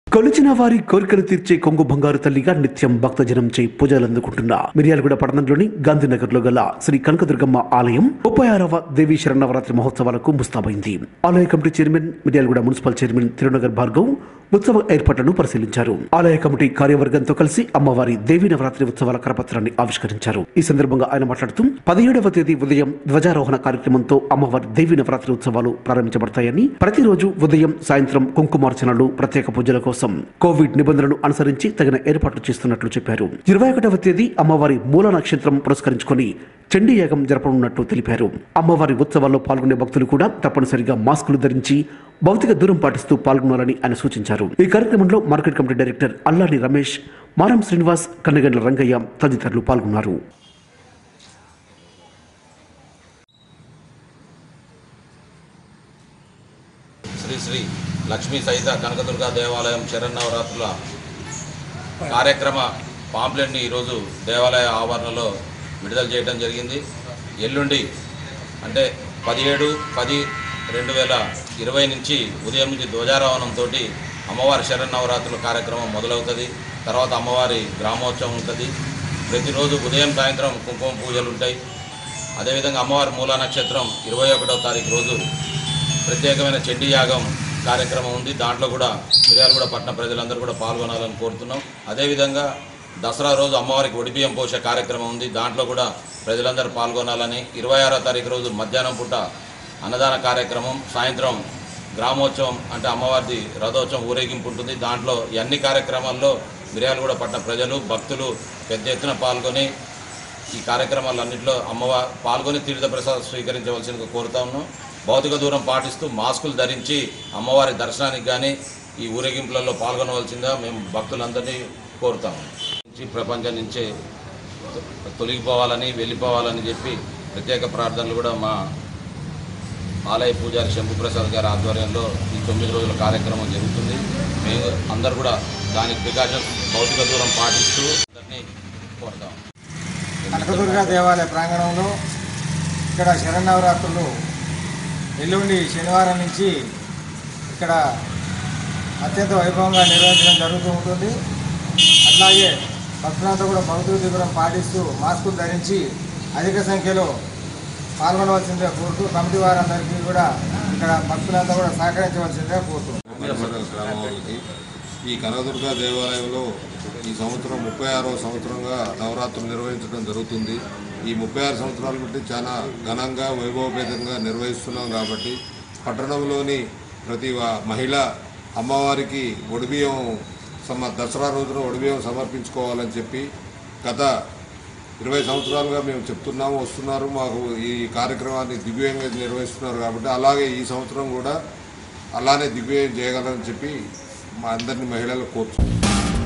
కొలిచిన వారి కోరికలు తీర్చే కొంగు బంగారు తల్లిగా నిత్యం భక్తజనం చే పూజలు అందుకుంటున్న మిర్యాలగూడ పట్టణంలోని గాంధీనగర్ లో గల శ్రీ కనకదుర్గమ్మ ఆలయం ముప్పై ఆరవ దేవీ శరణవరాత్రి మహోత్సవాలకు ముస్తాబైంది ఆలయ committee chairman Miryalaguda municipal chairman Tirunagar Bhargav ఉత్సవ ఏర్పాట్లను పరిశీలించారు ఆలయ కమిటీ కార్యవర్గంతో కలిసి అమ్మవారి దేవీ నవరాత్రి ఉత్సవాల కరపత్రాన్ని ఆవిష్కరించారు ఈ సందర్భంగా ఆయన మాట్లాడుతూ పదిహేడవ తేదీ ఉదయం ధ్వజారోహణ కార్యక్రమంతో అమ్మవారి దేవీ నవరాత్రి ఉత్సవాలు ప్రారంభించబడతాయని ప్రతిరోజు ఉదయం సాయంత్రం కుంకుమార్చనలు ప్రత్యేక పూజల కోసం కోవిడ్ నిబంధనలు అనుసరించి తగిన ఏర్పాట్లు చేస్తున్నట్లు చెప్పారు ఇరవై ఒకటవ తేదీ అమ్మవారి మూల నక్షత్రం పురస్కరించుకొని చండీ యాగం జరపనున్నట్టు తెలిపారు అమ్మవారి ఉత్సవాల్లో పాల్గొనే భక్తులు కూడా తప్పనిసరిగా మాస్కులు ధరించి భౌతిక దూరం పాటిస్తూ పాల్గొనాలని ఆయన సూచించారు ఈ కార్యక్రమంలో market committee director Alladi Ramesh Maram Srinivas కన్నగండ్ల Rangayya తదితరులు పాల్గొన్నారు శ్రీ శ్రీ లక్ష్మీ సహిత కనకదుర్గ దేవాలయం శరన్నవరాత్రుల కార్యక్రమ పాంప్లెట్ని ఈరోజు దేవాలయ ఆవరణలో విడుదల చేయడం జరిగింది ఎల్లుండి అంటే పదిహేడు పది రెండు వేల ఇరవై నుంచి ఉదయం నుంచి ధ్వజారోహణంతో అమ్మవారి శరన్నవరాత్రుల కార్యక్రమం మొదలవుతుంది తర్వాత అమ్మవారి గ్రామోత్సవం ఉంటుంది ప్రతిరోజు ఉదయం సాయంత్రం కుంకుమ పూజలు ఉంటాయి అదేవిధంగా అమ్మవారి మూలా నక్షత్రం ఇరవై ఒకటవ తారీఖు రోజు ప్రత్యేకమైన చండీ యాగం కార్యక్రమం ఉంది దాంట్లో కూడా మిర్యాలగూడ పట్టణ ప్రజలందరూ కూడా పాల్గొనాలని కోరుతున్నాం అదేవిధంగా దసరా రోజు అమ్మవారికి ఒడిబియ్యం పోసే కార్యక్రమం ఉంది దాంట్లో కూడా ప్రజలందరూ పాల్గొనాలని ఇరవై ఆరో తారీఖు రోజు మధ్యాహ్నం పూట అన్నదాన కార్యక్రమం సాయంత్రం గ్రామోత్సవం అంటే అమ్మవారిది రథోత్సవం ఊరేగింపు ఉంటుంది దాంట్లో ఈ అన్ని కార్యక్రమాల్లో మిర్యాలగూడ పట్టణ ప్రజలు భక్తులు పెద్ద ఎత్తున పాల్గొని ఈ కార్యక్రమాలన్నింటిలో అమ్మవారు పాల్గొని తీర్థప్రసాదం స్వీకరించవలసిందిగా కోరుతా ఉన్నాం భౌతిక దూరం పాటిస్తూ మాస్కులు ధరించి అమ్మవారి దర్శనానికి కానీ ఈ ఊరేగింపులలో పాల్గొనవలసిందిగా మేము భక్తులందరినీ కోరుతాము నుంచి ప్రపంచం నుంచే తొలగిపోవాలని వెళ్ళిపోవాలని చెప్పి ప్రత్యేక ప్రార్థనలు కూడా మా ఆలయ పూజారి శంభుప్రసాద్ గారి ఆధ్వర్యంలో ఈ తొమ్మిది రోజుల కార్యక్రమం జరుగుతుంది మేము అందరు కూడా దానికి ప్రికాషన్స్ భౌతిక దూరం పాటిస్తూ అందరినీ కోరుతాం కనకదుర్గ దేవాలయ ప్రాంగణంలో ఇక్కడ శరన్నవరాత్రులు ఎల్లుండి శనివారం నుంచి ఇక్కడ అత్యంత వైభవంగా నిర్వహించడం జరుగుతూ ఉంటుంది అట్లాగే భక్తులంతా కూడా భౌతిక దూరం పాటిస్తూ మాస్కులు ధరించి అధిక సంఖ్యలో పాల్గొనవలసిందిగా కోరుతూ కమిటీ వారందరికీ కూడా ఇక్కడ భక్తులంతా కూడా సహకరించవలసిందిగా కోరుతున్నాం మండల గ్రామాలకి ఈ కనకదుర్గ దేవాలయంలో ఈ సంవత్సరం ముప్పై ఆరవ సంవత్సరంగా నవరాత్రులు నిర్వహించడం జరుగుతుంది ఈ ముప్పై ఆరు సంవత్సరాల బట్టి చాలా ఘనంగా వైభవపేతంగా నిర్వహిస్తున్నాం కాబట్టి పట్టణంలోని ప్రతి వా- మహిళ అమ్మవారికి ఒడిబియ్యం సమ దసరా రోజున ఒడిబియ్యం సమర్పించుకోవాలని చెప్పి గత ఇరవై సంవత్సరాలుగా మేము చెప్తున్నాము వస్తున్నారు మాకు ఈ కార్యక్రమాన్ని దివ్యంగా నిర్వహిస్తున్నారు కాబట్టి అలాగే ఈ సంవత్సరం కూడా అలానే దిగ్విజయం చేయగలరని చెప్పి మా అందరిని మహిళలు కోరుతున్నాం